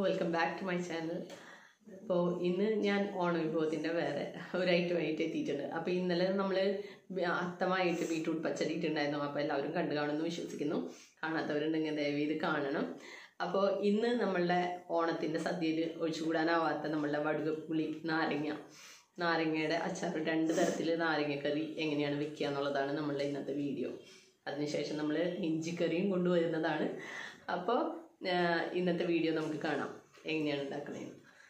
Welcome back to my channel അപ്പോൾ ഇന്ന് ഞാൻ ഓണവിഭവത്തിൻ്റെ വേറെ ഒരു ഐറ്റമായിട്ട് എത്തിയിട്ടുണ്ട് അപ്പോൾ ഇന്നലെ നമ്മൾ അത്തമായിട്ട് ബീട്രൂട്ട് പച്ചടി ഇട്ടുണ്ടായിരുന്നു അപ്പോൾ എല്ലാവരും കണ്ടു കാണുമെന്ന് വിശ്വസിക്കുന്നു കാണാത്തവരുണ്ടെങ്കിൽ ദയവ് ഇത് കാണണം അപ്പോൾ ഇന്ന് നമ്മളുടെ ഓണത്തിൻ്റെ സദ്യയിൽ ഒഴിച്ചുകൂടാനാവാത്ത നമ്മളുടെ വടുകപ്പുളി നാരങ്ങ നാരങ്ങയുടെ അച്ചാർ രണ്ട് തരത്തിൽ നാരങ്ങക്കറി എങ്ങനെയാണ് വെക്കുക എന്നുള്ളതാണ് നമ്മളുടെ ഇന്നത്തെ വീഡിയോ അതിനുശേഷം നമ്മൾ ഇഞ്ചിക്കറിയും കൊണ്ടുവരുന്നതാണ് അപ്പോൾ ഇന്നത്തെ വീഡിയോ നമുക്ക് കാണാം എങ്ങനെയാണ് ഉണ്ടാക്കണേന്ന്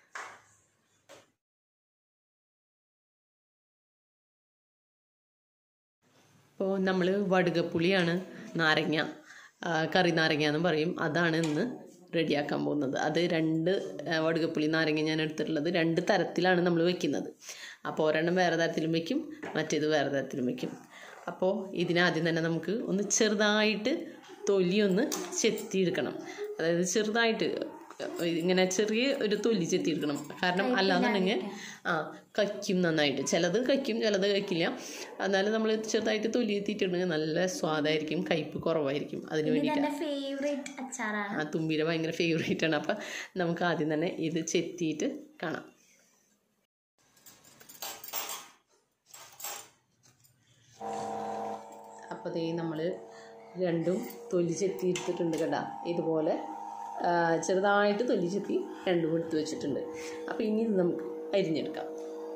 ഇപ്പോൾ നമ്മൾ വടുകപ്പുളിയാണ് നാരങ്ങ ആ, കറി നാരങ്ങ എന്ന് പറയും അതാണ് ഇന്ന് റെഡിയാക്കാൻ പോകുന്നത് അത് രണ്ട് ആ, വടുകപ്പുളി നാരങ്ങ ഞാൻ എടുത്തിട്ടുള്ളത് രണ്ട് തരത്തിലാണ് നമ്മൾ വെക്കുന്നത് അപ്പോൾ ഒരെണ്ണം വേറെ തരത്തിലും വെക്കും മറ്റേത് വേറെ തരത്തിലും വെക്കും അപ്പോൾ ഇതിനാദ്യം തന്നെ നമുക്ക് ഒന്ന് ചെറുതായിട്ട് തൊലി ഒന്ന് ചെത്തിയെടുക്കണം അതായത് ചെറുതായിട്ട് ഇങ്ങനെ ചെറിയ ഒരു തൊലി ചെത്തിയെടുക്കണം കാരണം അല്ലാന്നുണ്ടെങ്കിൽ ആ കയ്ക്കും നന്നായിട്ട് ചിലത് കയ്ക്കും ചിലത് കയ്ക്കില്ല എന്നാലും നമ്മൾ ചെറുതായിട്ട് തൊലി എത്തിയിട്ടുണ്ടെങ്കിൽ നല്ല സ്വാദായിരിക്കും കയ്പ്പ് കുറവായിരിക്കും അതിന് വേണ്ടിയിട്ട് എന്റെ ഫേവറേറ്റ് അച്ചാറാണ് ആ തുമ്പിയുടെ ഭയങ്കര ഫേവറേറ്റ് ആണ് അപ്പം നമുക്ക് ആദ്യം തന്നെ ഇത് ചെത്തിയിട്ട് കാണാം അപ്പോൾ ദേ നമ്മൾ രണ്ടും തൊലി ചെത്തി എടുത്തിട്ടുണ്ട് കേട്ടോ ഇതുപോലെ ആ, ചെറുതായിട്ട് തൊലി ചെത്തി രണ്ടും എടുത്ത് വെച്ചിട്ടുണ്ട് അപ്പോൾ ഇനി ഇത് നമുക്ക് അരിഞ്ഞെടുക്കാം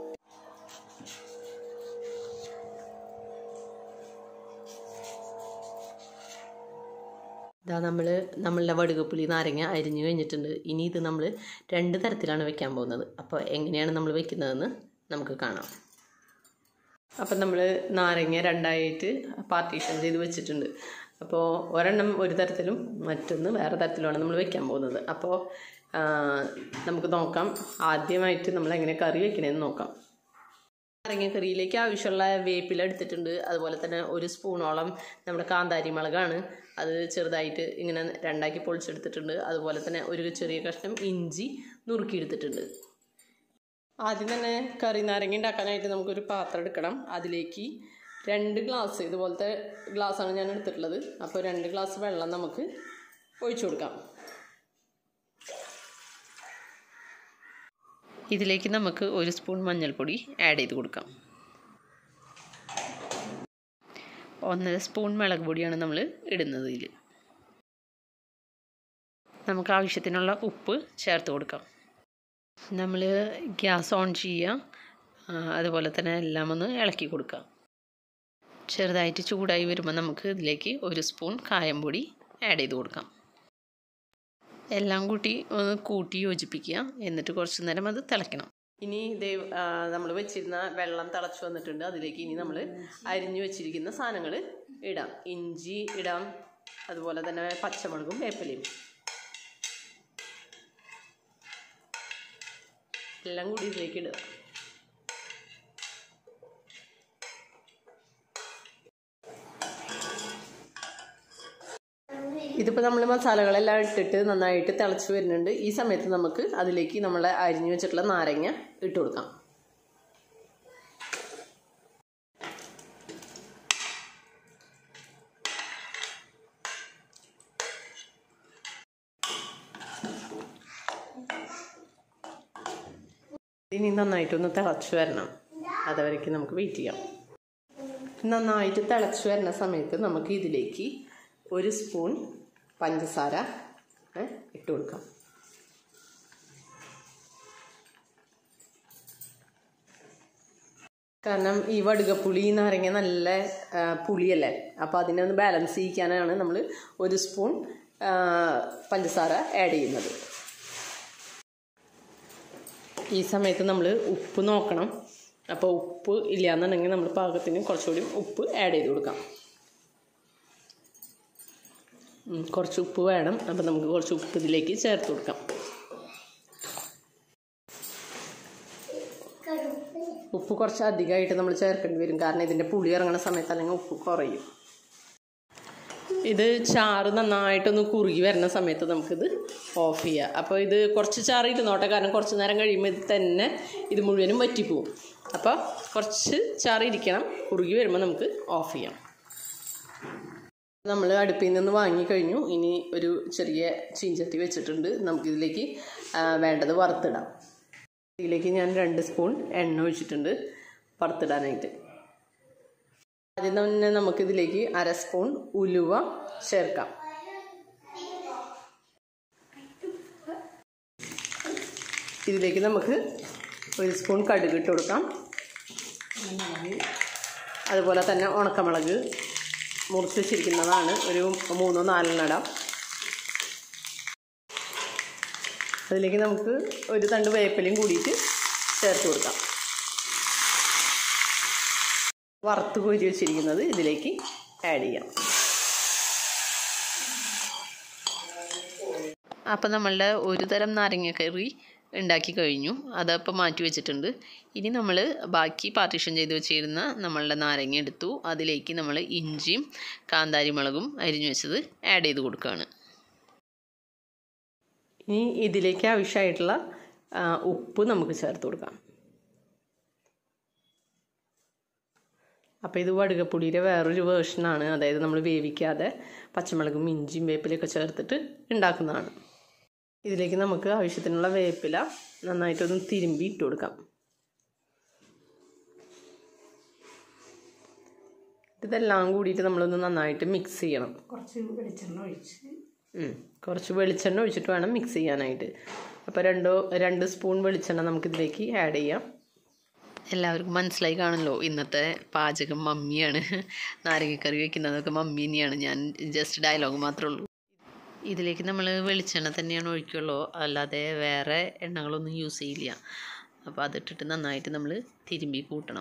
ഇതാ നമ്മൾ നമ്മളുടെ വടുകപ്പുളി നാരങ്ങ അരിഞ്ഞു കഴിഞ്ഞിട്ടുണ്ട് ഇനി ഇത് നമ്മൾ രണ്ട് തരത്തിലാണ് വെക്കാൻ പോകുന്നത് അപ്പോൾ എങ്ങനെയാണ് നമ്മൾ വെക്കുന്നതെന്ന് നമുക്ക് കാണാം അപ്പം നമ്മൾ നാരങ്ങ രണ്ടായിട്ട് പാർട്ടീഷൻ ചെയ്ത് വെച്ചിട്ടുണ്ട് അപ്പോൾ ഒരെണ്ണം ഒരു തരത്തിലും മറ്റൊന്ന് വേറെ തരത്തിലുമാണ് നമ്മൾ വെക്കാൻ പോകുന്നത് അപ്പോൾ ആ, നമുക്ക് നോക്കാം ആദ്യമായിട്ട് നമ്മൾ എങ്ങനെ കറി വെക്കണേന്ന് നോക്കാം നാരങ്ങക്കറിയിലേക്ക് ആവശ്യമുള്ള വേപ്പില എടുത്തിട്ടുണ്ട് അതുപോലെ തന്നെ ഒരു സ്പൂണോളം നമ്മുടെ കാന്താരി മുളകാണ് അത് ചെറുതായിട്ട് ഇങ്ങനെ രണ്ടാക്കി പൊളിച്ചെടുത്തിട്ടുണ്ട് അതുപോലെ തന്നെ ഒരു ചെറിയ കഷ്ണം ഇഞ്ചി നുറുക്കിയെടുത്തിട്ടുണ്ട് ആദ്യം തന്നെ കറി നാരങ്ങ ഉണ്ടാക്കാനായിട്ട് നമുക്കൊരു പാത്രം എടുക്കണം അതിലേക്ക് രണ്ട് ഗ്ലാസ് ഇതുപോലത്തെ ഗ്ലാസ്സാണ് ഞാൻ എടുത്തിട്ടുള്ളത് അപ്പോൾ രണ്ട് ഗ്ലാസ് വെള്ളം നമുക്ക് ഒഴിച്ചു കൊടുക്കാം ഇതിലേക്ക് നമുക്ക് ഒരു സ്പൂൺ മഞ്ഞൾപ്പൊടി ആഡ് ചെയ്ത് കൊടുക്കാം ഒന്നര സ്പൂൺ മുളക് പൊടിയാണ് നമ്മൾ ഇടുന്നത് ഇതിൽ നമുക്ക് ആവശ്യത്തിനുള്ള ഉപ്പ് ചേർത്ത് കൊടുക്കാം നമ്മൾ ഗ്യാസ് ഓൺ ചെയ്യുക ആ, അതുപോലെ തന്നെ എല്ലാം ഒന്ന് ഇളക്കി കൊടുക്കുക ചെറുതായിട്ട് ചൂടായി വരുമ്പോൾ നമുക്ക് ഇതിലേക്ക് ഒരു സ്പൂൺ കായം പൊടി ആഡ് ചെയ്ത് കൊടുക്കാം എല്ലാം കൂട്ടി ഒന്ന് കൂട്ടി യോജിപ്പിക്കുക എന്നിട്ട് കുറച്ച് നേരം അത് തിളയ്ക്കണം ഇനി ഇതേ നമ്മൾ വെച്ചിരുന്ന വെള്ളം തിളച്ച് വന്നിട്ടുണ്ട് അതിലേക്ക് ഇനി നമ്മൾ അരിഞ്ഞു വെച്ചിരിക്കുന്ന സാധനങ്ങൾ ഇടാം ഇഞ്ചി ഇടാം അതുപോലെ തന്നെ പച്ചമുളകും വേപ്പിലയും എല്ലാം കൂടി ഇതിലേക്ക് ഇടുക ഇതിപ്പോൾ നമ്മൾ മസാലകളെല്ലാം ഇട്ടിട്ട് നന്നായിട്ട് തിളച്ച് വരുന്നുണ്ട് ഈ സമയത്ത് നമുക്ക് അതിലേക്ക് നമ്മൾ അരിഞ്ഞു വെച്ചിട്ടുള്ള നാരങ്ങ ഇട്ട് കൊടുക്കാം ഇനി നന്നായിട്ടൊന്ന് തിളച്ച് വരണം അതുവരേക്ക് നമുക്ക് വെയിറ്റ് ചെയ്യാം നന്നായിട്ട് തിളച്ച് വരുന്ന സമയത്ത് നമുക്ക് ഇതിലേക്ക് ഒരു സ്പൂൺ പഞ്ചസാര ഏ, ഇട്ട് കൊടുക്കാം കാരണം ഈ വടുകപ്പുളി നാരങ്ങ നല്ല ആ, പുളിയല്ലേ അപ്പോൾ അതിനെ ഒന്ന് ബാലൻസ് ചെയ്യിക്കാനാണ് നമ്മൾ ഒരു സ്പൂൺ ആ, പഞ്ചസാര ആഡ് ചെയ്യുന്നത് ഈ സമയത്ത് നമ്മൾ ഉപ്പ് നോക്കണം അപ്പോൾ ഉപ്പ് ഇല്ലയെന്നുണ്ടെങ്കിൽ നമ്മൾ പാകത്തിന് കുറച്ചുകൂടി ഉപ്പ് ആഡ് ചെയ്ത് കൊടുക്കാം ഉം, കുറച്ച് ഉപ്പ് വേണം അപ്പോൾ നമുക്ക് കുറച്ച് ഉപ്പ് ഇതിലേക്ക് ചേർത്ത് കൊടുക്കാം ഉപ്പ് കുറച്ച് അധികമായിട്ട് നമ്മൾ ചേർക്കേണ്ടി വരും കാരണം ഇതിൻ്റെ പുളി ഇറങ്ങുന്ന സമയത്ത് അല്ലെങ്കിൽ ഉപ്പ് കുറയും ഇത് ചാറ് നന്നായിട്ടൊന്ന് കുറുകി വരുന്ന സമയത്ത് നമുക്കിത് ഓഫ് ചെയ്യാം അപ്പോൾ ഇത് കുറച്ച് ചാറ് ഇരുന്നോട്ടെ കാരണം കുറച്ച് നേരം കഴിയുമ്പോൾ ഇത് തന്നെ ഇത് മുഴുവനും വറ്റിപ്പോവും അപ്പോൾ കുറച്ച് ചാറ് ഇരിക്കണം കുറുകി വരുമ്പോൾ നമുക്ക് ഓഫ് ചെയ്യാം നമ്മൾ അടുപ്പിൽ നിന്ന് വാങ്ങിക്കഴിഞ്ഞു ഇനി ഒരു ചെറിയ ചീഞ്ചട്ടി വെച്ചിട്ടുണ്ട് നമുക്കിതിലേക്ക് ആ, വേണ്ടത് വറുത്തിടാം ഇതിലേക്ക് ഞാൻ രണ്ട് സ്പൂൺ എണ്ണ ഒഴിച്ചിട്ടുണ്ട് വറുത്തിടാനായിട്ട് ആദ്യം തന്നെ നമുക്കിതിലേക്ക് അര സ്പൂൺ ഉലുവ ചേർക്കാം ഇതിലേക്ക് നമുക്ക് ഒരു സ്പൂൺ കടുക് ഇട്ട് കൊടുക്കാം അതുപോലെ തന്നെ ഉണക്കമുളക് മുറിച്ച് വെച്ചിരിക്കുന്നതാണ് ഒരു മൂന്നോ നാലെണ്ണം ഇടാം അതിലേക്ക് നമുക്ക് ഒരു തണ്ട് വേപ്പിലയും കൂടിയിട്ട് ചേർത്ത് കൊടുക്കാം വറുത്ത് കോരി വെച്ചിരിക്കുന്നത് ഇതിലേക്ക് ആഡ് ചെയ്യാം അപ്പം നമ്മളുടെ ഒരു തരം നാരങ്ങക്കറി ഉണ്ടാക്കി കഴിഞ്ഞു അതപ്പോൾ മാറ്റി വെച്ചിട്ടുണ്ട് ഇനി നമ്മൾ ബാക്കി പാർട്ടീഷൻ ചെയ്ത് വെച്ചിരുന്ന നമ്മളുടെ നാരങ്ങ എടുത്തു അതിലേക്ക് നമ്മൾ ഇഞ്ചിയും കാന്താരി മുളകും അരിഞ്ഞു വെച്ചത് ആഡ് ചെയ്ത് കൊടുക്കുകയാണ് ഇനി ഇതിലേക്ക് ആവശ്യമായിട്ടുള്ള ആ, ഉപ്പ് നമുക്ക് ചേർത്ത് കൊടുക്കാം അപ്പോൾ ഇത് വടുകപ്പൊടിയുടെ വേറൊരു വേർഷനാണ് അതായത് നമ്മൾ വേവിക്കാതെ പച്ചമുളകും ഇഞ്ചിയും വേപ്പിലയൊക്കെ ചേർത്തിട്ട് ഉണ്ടാക്കുന്നതാണ് ഇതിലേക്ക് നമുക്ക് ആവശ്യത്തിനുള്ള വേപ്പില നന്നായിട്ടൊന്ന് തിരുമ്പി ഇട്ട് കൊടുക്കാം ഇതെല്ലാം കൂടിയിട്ട് നമ്മളൊന്ന് നന്നായിട്ട് മിക്സ് ചെയ്യണം കുറച്ച് വെളിച്ചെണ്ണ ഒഴിച്ച് ഉം. കുറച്ച് വെളിച്ചെണ്ണ ഒഴിച്ചിട്ട് വേണം മിക്സ് ചെയ്യാനായിട്ട് അപ്പോൾ രണ്ടോ രണ്ട് സ്പൂൺ വെളിച്ചെണ്ണ നമുക്കിതിലേക്ക് ആഡ് ചെയ്യാം എല്ലാവർക്കും മനസ്സിലായി കാണുമല്ലോ ഇന്നത്തെ പാചകം മമ്മിയാണ് നാരങ്ങക്കറി വെക്കുന്നതൊക്കെ മമ്മി തന്നെയാണ് ഞാൻ ജസ്റ്റ് ഡയലോഗ് മാത്രമേ ഉള്ളൂ ഇതിലേക്ക് നമ്മൾ വെളിച്ചെണ്ണ തന്നെയാണ് ഒഴിക്കുള്ളൂ അല്ലാതെ വേറെ എണ്ണകളൊന്നും യൂസ് ചെയ്യില്ല അപ്പോൾ അതിട്ടിട്ട് നന്നായിട്ട് നമ്മൾ തിരുമ്പി കൂട്ടണം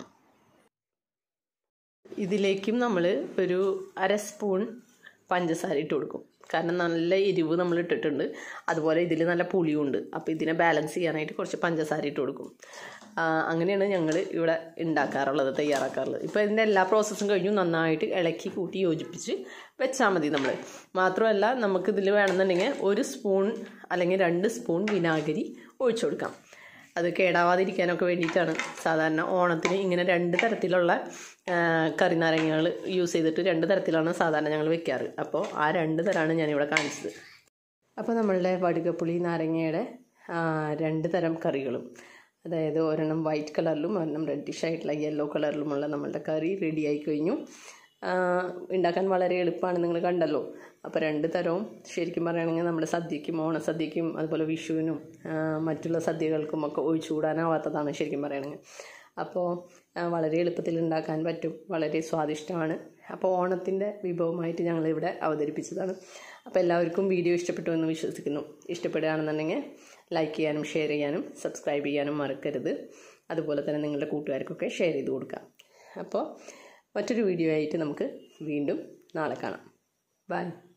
ഇതിലേക്കും നമ്മൾ ഒരു അര സ്പൂൺ പഞ്ചസാര ഇട്ട് കൊടുക്കും കാരണം നല്ല എരിവ് നമ്മൾ ഇട്ടിട്ടുണ്ട് അതുപോലെ ഇതിൽ നല്ല പുളിയുണ്ട് അപ്പോൾ ഇതിനെ ബാലൻസ് ചെയ്യാനായിട്ട് കുറച്ച് പഞ്ചസാര ഇട്ട് കൊടുക്കും ആ, അങ്ങനെയാണ് ഞങ്ങൾ ഇവിടെ ഉണ്ടാക്കാറുള്ളത് തയ്യാറാക്കാറുള്ളത് ഇപ്പോൾ ഇതിൻ്റെ എല്ലാ പ്രോസസ്സും കഴിഞ്ഞു നന്നായിട്ട് ഇളക്കി കൂട്ടി യോജിപ്പിച്ച് വെച്ചാൽ മതി നമ്മൾ മാത്രമല്ല നമുക്കിതിൽ വേണമെന്നുണ്ടെങ്കിൽ ഒരു സ്പൂൺ അല്ലെങ്കിൽ രണ്ട് സ്പൂൺ വിനാഗിരി ഒഴിച്ചു കൊടുക്കാം അത് കേടാവാതിരിക്കാനൊക്കെ വേണ്ടിയിട്ടാണ് സാധാരണ ഓണത്തിന് ഇങ്ങനെ രണ്ട് തരത്തിലുള്ള ആ, കറിനാരങ്ങകൾ യൂസ് ചെയ്തിട്ട് രണ്ട് തരത്തിലാണ് സാധാരണ ഞങ്ങൾ വെക്കാറ് അപ്പോൾ ആ രണ്ട് തരമാണ് ഞാനിവിടെ കാണിച്ചത് അപ്പോൾ നമ്മളുടെ വടുകപ്പുളി നാരങ്ങയുടെ ആ, രണ്ട് തരം കറികളും അതായത് ഒരെണ്ണം വൈറ്റ് കളറിലും ഒരെണ്ണം റെഡിഷ് ആയിട്ടുള്ള യെല്ലോ കളറിലുമുള്ള നമ്മളുടെ കറി റെഡി ആയി കഴിഞ്ഞു ആ, ഉണ്ടാക്കാൻ വളരെ എളുപ്പമാണ് നിങ്ങൾ കണ്ടല്ലോ അപ്പോൾ രണ്ട് തരവും ശരിക്കും പറയുകയാണെങ്കിൽ നമ്മുടെ സദ്യക്കും ഓണസദ്യക്കും അതുപോലെ വിഷുവിനും ആ, മറ്റുള്ള സദ്യകൾക്കും ഒക്കെ ഒഴിച്ചുകൂടാനാവാത്തതാണ് ശരിക്കും പറയുകയാണെങ്കിൽ അപ്പോൾ ആ, വളരെ എളുപ്പത്തിൽ ഉണ്ടാക്കാൻ പറ്റും വളരെ സ്വാദിഷ്ടമാണ് അപ്പോൾ ഓണത്തിൻ്റെ വിഭവമായിട്ട് ഞങ്ങളിവിടെ അവതരിപ്പിച്ചതാണ് അപ്പോൾ എല്ലാവർക്കും വീഡിയോ ഇഷ്ടപ്പെട്ടു എന്ന് വിശ്വസിക്കുന്നു ഇഷ്ടപ്പെടുകയാണെന്നുണ്ടെങ്കിൽ ലൈക്ക് ചെയ്യാനും ഷെയർ ചെയ്യാനും സബ്സ്ക്രൈബ് ചെയ്യാനും മറക്കരുത് അതുപോലെ തന്നെ നിങ്ങളുടെ കൂട്ടുകാർക്കൊക്കെ ഷെയർ ചെയ്ത് കൊടുക്കാം അപ്പോൾ മറ്റൊരു വീഡിയോ ആയിട്ട് നമുക്ക് വീണ്ടും നാളെ കാണാം ബൈ